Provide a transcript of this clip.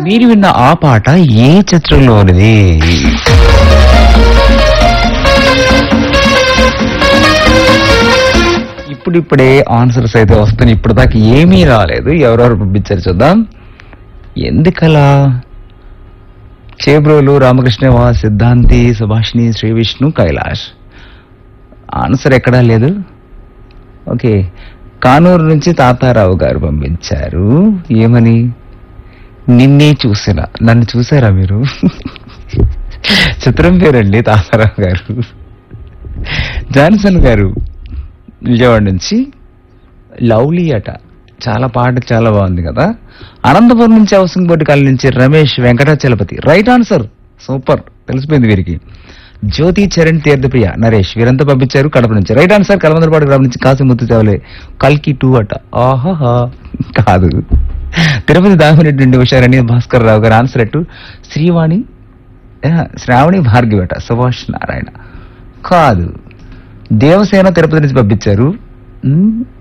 మీరు విన్న ఆ పాట ఏ చిత్రంలోనిది ఇప్పుడిప్పుడే ఆన్సర్స్ అయితే వస్తున్నాయి ఇప్పుడు దాకా ఏమీ రాలేదు ఎవరెవరు పంపించారు చూద్దాం ఎందుకలా చేబ్రోలు రామకృష్ణవా సిద్ధాంతి సుభాష్ని శ్రీ విష్ణు కైలాష్ ఆన్సర్ ఎక్కడా లేదు ఓకే కానూరు నుంచి తాతారావు గారు పంపించారు ఏమని నిన్నే చూసిన నన్ను చూసారా మీరు చిత్రం పేరండి తాతారావు గారు జాన్సన్ గారు విజయవాడ నుంచి లవ్లీ అట చాలా పాట చాలా బాగుంది కదా అనంతపురం నుంచి హౌసింగ్ బోర్డు కాలనీ నుంచి Ramesh Venkatachalapathi right answer super తెలిసిపోయింది వీరికి జ్యోతి చరణ్ తీర్థప్రియ నరేష్ వీరంతా పంపించారు కడప నుంచి రైట్ ఆన్సర్ కలమందరపాడు గ్రామం నుంచి కాసిముత్తు చేవలే కల్కి టూ అట ఆహాహా కాదు తిరుపతి దామిరెడ్డి నుండి ఉషారని భాస్కర్ రావు గారు ఆన్సర్ అట్టు శ్రీవాణి ఆ, శ్రావణి భార్గవి అట సుభాష్ నారాయణ కాదు దేవసేన తిరుపతి నుంచి పంపించారు మ్,